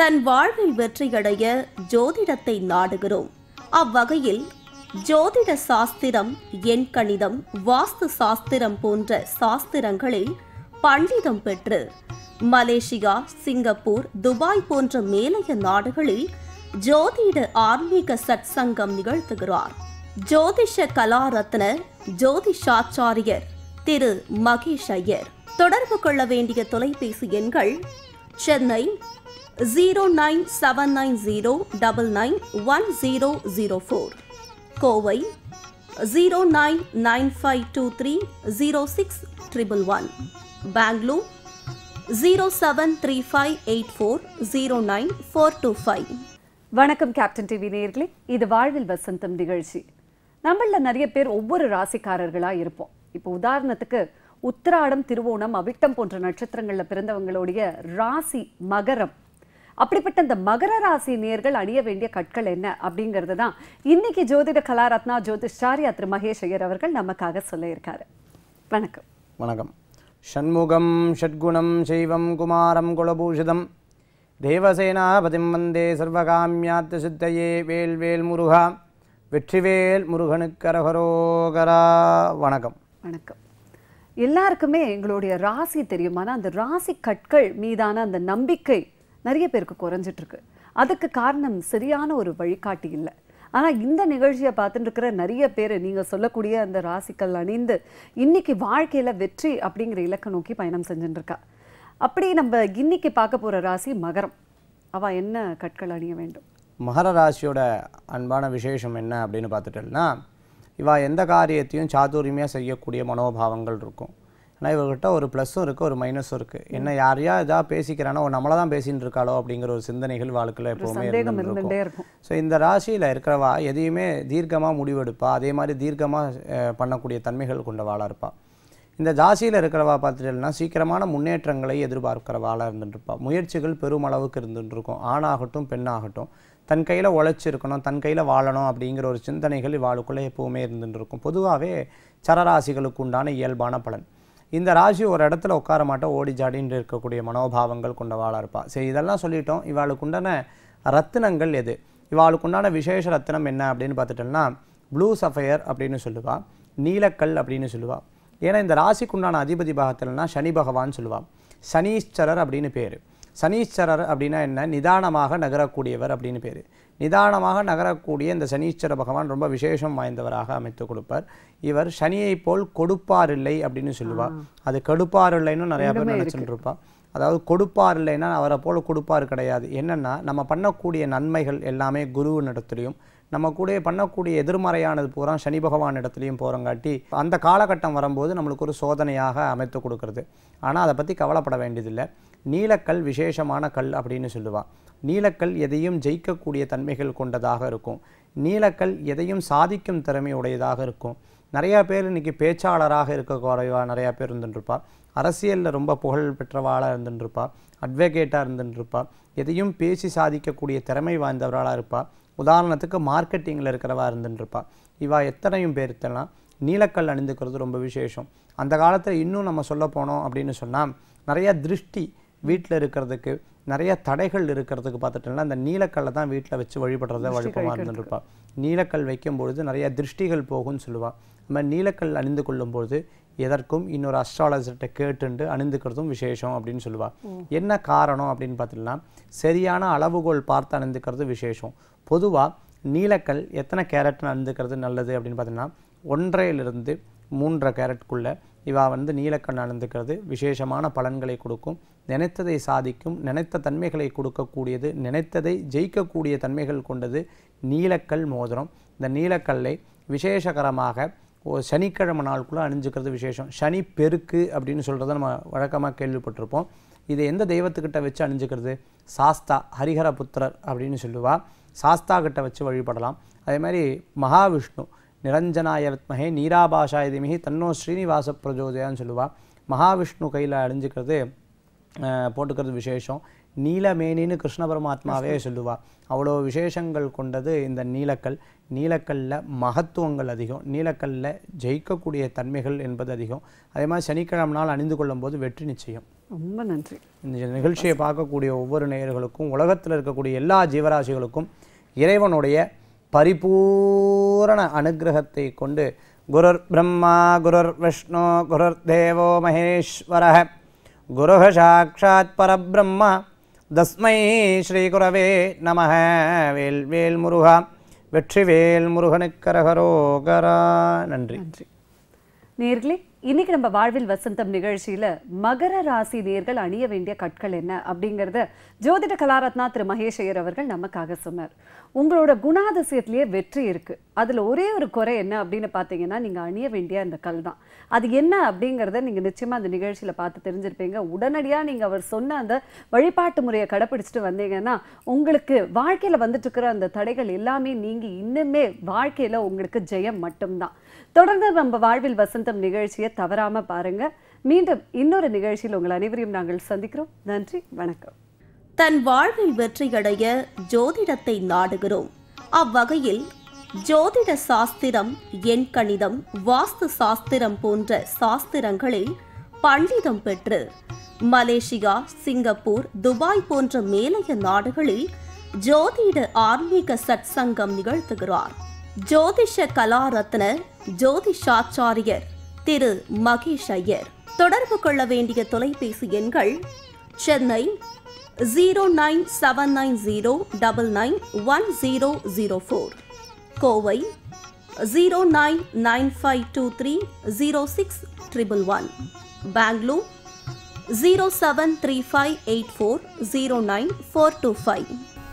தன் வாழ்வில் வெற்றியடைய ஜோதிடத்தை நாடுகிறோம் அவ்வகையில் ஜோதிட சாஸ்திரம் எண்கணிதம் வாஸ்து சாஸ்திரம் போன்ற சாஸ்திரங்களில் பண்டிதம் பெற்று மலேசியா சிங்கப்பூர் துபாய் போன்ற மேலைய நாடுகளில் ஜோதிட ஆன்மீக சத்சங்கம் நிகழ்த்துகிறார் ஜோதிஷ கலாரத்ன ஜோதிஷாச்சாரியர் திரு மகேஷ் ஐயர் தொடர்பு கொள்ள வேண்டிய தொலைபேசி எண்கள் Chennai zero nine seven nine zero double nine one zero zero four Kovai zero nine nine five two three zero six triple one Bangalore zero seven three five eight four zero nine four two five வணக்கம் Captain TV நேயர்களே இது வாழ்வில் வசந்தம் நிகழ்ச்சி நம்மள நிறைய பேர் ஒவ்வொரு ராசிக்காரர்களா இருப்போம் இப்போ உதாரணத்துக்கு உத்திராடம் திருவோணம் அவிட்டம் போன்ற நட்சத்திரங்கள்ல பிறந்தவங்களுடைய ராசி மகரம் அப்படிப்பட்ட இந்த மகர ராசி நேர்கள் அணிய வேண்டிய கற்கள் என்ன அப்படிங்கிறது தான் இன்னைக்கு ஜோதிட கலாரத்னா ஜோதிஷாரியா திரு மகேஷ் ஐயர் அவர்கள் நமக்காக சொல்ல இருக்காரு வணக்கம் வணக்கம் ஷண்முகம் ஷட்குணம் சைவம் குமாரம் குலபூஷிதம் தேவசேனாபதிம் வந்தே சர்வகாமியாத்த சித்தையே வேல் வேல் முருகா வெற்றிவேல் முருகனுக்கரகரோகரா வணக்கம் வணக்கம் எல்லாருக்குமே எங்களுடைய ராசி தெரியும் ஆனா அந்த ராசி கற்கள் மீதான அந்த நம்பிக்கை நிறைய பேருக்கு குறைஞ்சிட்டு இருக்கு அதுக்கு காரணம் சரியான ஒரு வழிகாட்டி இல்லை ஆனா இந்த நிகழ்ச்சியை பார்த்துட்டு இருக்கிற நிறைய பேர் நீங்க சொல்லக்கூடிய அந்த ராசிகள் அணிந்து இன்னைக்கு வாழ்க்கையில வெற்றி அப்படிங்கிற இலக்கை நோக்கி பயணம் செஞ்சுட்டு இருக்கா அப்படி நம்ம இன்னைக்கு பார்க்க போற ராசி மகரம் அவ என்ன கற்கள் அணிய வேண்டும் மகர ராசியோட அன்பான விசேஷம் என்ன அப்படின்னு பார்த்துட்டோம்னா இவா எந்த காரியத்தையும் சாதுரியமாக செய்யக்கூடிய மனோபாவங்கள் இருக்கும் ஆனால் இவர்கிட்ட ஒரு ப்ளஸ்ஸும் இருக்குது ஒரு மைனஸும் இருக்குது என்ன யாரையா எதாவது பேசிக்கிறானோ ஓ, நம்மளை தான் பேசின்னு இருக்காளோ அப்படிங்கிற ஒரு சிந்தனைகள் வாழ்க்கையில் எப்போவுமே சந்தேகம் இருந்துட்டு இருந்துட்டே இருக்கும் இருக்கும் ஸோ இந்த ராசியில் இருக்கிறவா எதையுமே தீர்க்கமாக முடிவெடுப்பா அதே மாதிரி தீர்க்கமாக பண்ணக்கூடிய தன்மைகள் கொண்டவாளாக இருப்பா இந்த ஜாசியில் இருக்கிறவா பார்த்துட்டேன்னா சீக்கிரமான முன்னேற்றங்களை எதிர்பார்க்கிறவாளாக இருந்துட்டுருப்பா முயற்சிகள் பெருமளவுக்கு இருந்துட்டு இருக்கும் ஆணாகட்டும் பெண்ணாகட்டும் தன் கையில் உழைச்சிருக்கணும் தன் கையில் வாழணும் அப்படிங்கிற ஒரு சிந்தனைகள் இவாளுக்குள்ளே எப்போவுமே இருந்துட்டு இருக்கும் பொதுவாகவே சரராசிகளுக்கு உண்டான இயல்பான பலன் இந்த ராசி ஒரு இடத்துல உட்கார மாட்டோம் ஓடி ஜாடின்னு இருக்கக்கூடிய மனோபாவங்கள் கொண்டவாளாக இருப்பா சரி இதெல்லாம் சொல்லிட்டோம் இவாளுக்கு உண்டான ரத்தினங்கள் எது இவாளுக்கு உண்டான விசேஷ ரத்தினம் என்ன அப்படின்னு பார்த்துட்டோம்னா ப்ளூ சஃபயர் அப்படின்னு சொல்லுவா நீலக்கல் அப்படின்னு சொல்லுவா ஏன்னா இந்த ராசிக்குண்டான அதிபதி பாகத்தில்னா சனி பகவான் சொல்லுவா சனீஸ்வரர் அப்படின்னு பேர் சனீஸ்வரர் அப்படின்னா என்ன நிதானமாக நகரக்கூடியவர் அப்படின்னு பேர் நிதானமாக நகரக்கூடிய இந்த சனீஸ்வர பகவான் ரொம்ப விசேஷம் வாய்ந்தவராக அமைத்து கொடுப்பார் இவர் சனியைப் போல் கொடுப்பார் இல்லை அப்படின்னு சொல்லுவா அது கடுப்பார் இல்லைன்னு நிறைய பேர் நினைச்சுட்டு இருப்பா அதாவது கொடுப்பார் இல்லைன்னா அவரை போல கொடுப்பார் கிடையாது என்னன்னா நம்ம பண்ணக்கூடிய நன்மைகள் எல்லாமே குருவினிடத்துலையும் நம்ம கூட பண்ணக்கூடிய எதிர்மறையானது பூரா சனி பகவான் இடத்துலையும் போகிறங்காட்டி அந்த காலகட்டம் வரும்போது நம்மளுக்கு ஒரு சோதனையாக அமைத்து கொடுக்கறது ஆனால் அதை பற்றி கவலைப்பட வேண்டியதில்லை நீலக்கல் விசேஷமான கல் அப்படின்னு சொல்லுவா நீலக்கல் எதையும் ஜெயிக்கக்கூடிய தன்மைகள் கொண்டதாக இருக்கும் நீலக்கல் எதையும் சாதிக்கும் திறமை உடையதாக இருக்கும் நிறையா பேர் இன்னைக்கு பேச்சாளராக இருக்க குறைவா நிறையா பேர் இருந்துட்டுருப்பா அரசியலில் ரொம்ப புகழ் பெற்றவாளாக இருந்துட்டுருப்பா அட்வொகேட்டாக இருந்துட்டுருப்பா எதையும் பேசி சாதிக்கக்கூடிய திறமை வாய்ந்தவராளாக இருப்பா உதாரணத்துக்கு மார்க்கெட்டிங்கில் இருக்கிறவா இருந்துட்டுருப்பா இவா எத்தனையும் பேர்த்தெல்லாம் நீலக்கல் அணிந்துக்கிறது ரொம்ப விசேஷம் அந்த காலத்தில் இன்னும் நம்ம சொல்ல போனோம் அப்படின்னு சொன்னால் நிறைய திருஷ்டி வீட்டில் இருக்கிறதுக்கு நிறைய தடைகள் இருக்கிறதுக்கு பார்த்துட்டோம்னா அந்த நீலக்கல்லை தான் வீட்டில் வச்சு வழிபடுறத வழக்கமாக இருந்துருப்பா நீலக்கல் வைக்கும் பொழுது நிறைய திருஷ்டிகள் போகும்னு சொல்லுவாள் நம்ம நீலக்கல் அணிந்து கொள்ளும்பொழுது எதற்கும் இன்னொரு அஸ்ட்ராலஜர்கிட்ட கேட்டுண்டு அணிந்துக்கிறதும் விசேஷம் அப்படின்னு சொல்லுவா என்ன காரணம் அப்படின்னு பார்த்தீங்கன்னா சரியான அளவுகோல் பார்த்து அணிந்துக்கிறது விசேஷம் பொதுவாக நீலக்கல் எத்தனை கேரட்னு அணிந்துக்கிறது நல்லது அப்படின்னு பார்த்தீங்கன்னா ஒன்றையிலிருந்து மூன்றரை கேரட்குள்ளே இவா வந்து நீலக்கண் அணிந்துக்கிறது விசேஷமான பலன்களை கொடுக்கும் நினைத்ததை சாதிக்கும் நினைத்த தன்மைகளை கொடுக்கக்கூடியது நினைத்ததை ஜெயிக்கக்கூடிய தன்மைகள் கொண்டது நீலக்கல் மோதிரம் இந்த நீலக்கல்லை விசேஷகரமாக ஒரு சனிக்கிழமை நாளுக்குள்ளே அணிஞ்சுக்கிறது விசேஷம் சனி பெருக்கு அப்படின்னு சொல்கிறத நம்ம வழக்கமாக கேள்விப்பட்டிருப்போம் இதை எந்த தெய்வத்துக்கிட்ட வச்சு அணிஞ்சுக்கிறது சாஸ்தா ஹரிஹர புத்திரர் அப்படின்னு சொல்லுவா சாஸ்தா கிட்ட வச்சு வழிபடலாம் அதே மாதிரி மகாவிஷ்ணு நிரஞ்சனாய வித்மகே நீராபாஷாய திமிகி தன்னோ ஸ்ரீனிவாச பிரஜோதயான்னு சொல்லுவா மகாவிஷ்ணு கையில் அணிஞ்சுக்கிறது அஹ், போட்டுக்கிறது விசேஷம் நீலமேனின்னு கிருஷ்ண பரமாத்மாவே சொல்லுவா அவ்வளோ விசேஷங்கள் கொண்டது இந்த நீலக்கல் நீலக்கல்ல மகத்துவங்கள் அதிகம் நீலக்கல்ல ஜெயிக்கக்கூடிய தன்மைகள் என்பது அதிகம் அதே மாதிரி சனிக்கிழமை நாள் அணிந்து கொள்ளும்போது வெற்றி நிச்சயம் ரொம்ப நன்றி இந்த நிகழ்ச்சியை பார்க்கக்கூடிய ஒவ்வொரு நேயர்களுக்கும் உலகத்தில் இருக்கக்கூடிய எல்லா ஜீவராசிகளுக்கும் இறைவனுடைய பரிபூரண அனுக்கிரகத்தை கொண்டு குருர் பிரம்மா குருர் விஷ்ணு குருர் தேவோ மகேஸ்வர குருஹ சாட்சாத் பரபிரம்மா தஸ்மை ஸ்ரீ குரவே நமஹ வேல் வேல் முருகா வெற்றிவேல் முருகனுக்கரகரோகரா நன்றி நன்றி நேர்களே இன்னைக்கு நம்ம வாழ்வில் வசந்தம் நிகழ்ச்சியில மகர ராசி நேர்கள் அணிய வேண்டிய கற்கள் என்ன அப்படிங்கறத ஜோதிட கலாரத்னா திரு மகேஷ் ஐயர் அவர்கள் நமக்காக சொன்னார் உங்களோட குணாதிசயத்திலேயே வெற்றி இருக்கு அதுல ஒரே ஒரு குறை என்ன அப்படின்னு பார்த்தீங்கன்னா நீங்க அணிய வேண்டிய அந்த கல் தான் அது என்ன அப்படிங்கறத நீங்க நிச்சயமா அந்த நிகழ்ச்சியில பார்த்து தெரிஞ்சிருப்பீங்க உடனடியா நீங்க அவர் சொன்ன அந்த வழிபாட்டு முறையை கடைப்பிடிச்சிட்டு வந்தீங்கன்னா உங்களுக்கு வாழ்க்கையில வந்துட்டு இருக்கிற அந்த தடைகள் எல்லாமே நீங்கி இன்னுமே வாழ்க்கையில உங்களுக்கு ஜெயம் மட்டும்தான் தொடர்ந்து நம்ம வாழ்வில் வசந்தம் நிகழ்ச்சியை தவறாம பாருங்க மீண்டும் இன்னொரு நிகழ்ச்சியில் உங்கள் அனைவரையும் நாங்கள் சந்திக்கிறோம் நன்றி வணக்கம் தன் வாழ்வில் வெற்றியடைய ஜோதிடத்தை நாடுகிறோம் அவ்வகையில் ஜோதிட சாஸ்திரம் எண் கணிதம் வாஸ்து சாஸ்திரம் போன்ற சாஸ்திரங்களில் பண்டிதம் பெற்று மலேசியா சிங்கப்பூர் துபாய் போன்ற மேலைய நாடுகளில் ஜோதிட ஆன்மீக சத்சங்கம் நிகழ்த்துகிறார் ஜோதிஷ கலாரத்ன ஜோதிஷாச்சாரியர் திரு மகேஷ் ஐயர் தொடர்பு கொள்ள வேண்டிய தொலைபேசி எண்கள் Chennai zero nine seven nine zero double nine one zero zero four Kovai zero nine nine five two three zero six triple one Bangalore zero seven three five eight four zero nine four two five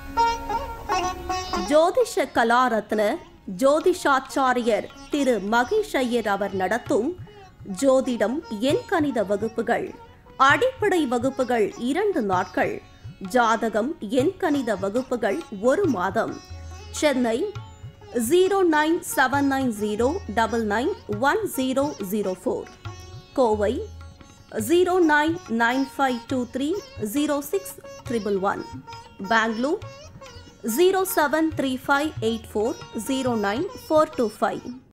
ஜோதிஷ கலாரத்ன ஜோதிஷாச்சாரியர் திரு மகேஷ் ஐயர் அவர் நடத்தும் ஜோதிடம் எண் கணித வகுப்புகள் அடிப்படை வகுப்புகள் இரண்டு நாட்கள் ஜாதகம் எண் கணித வகுப்புகள் ஒரு மாதம் Chennai zero nine seven nine zero double nine one zero zero four Kovai zero nine nine five two three zero six triple one Bangalore zero seven three five eight four zero nine four two five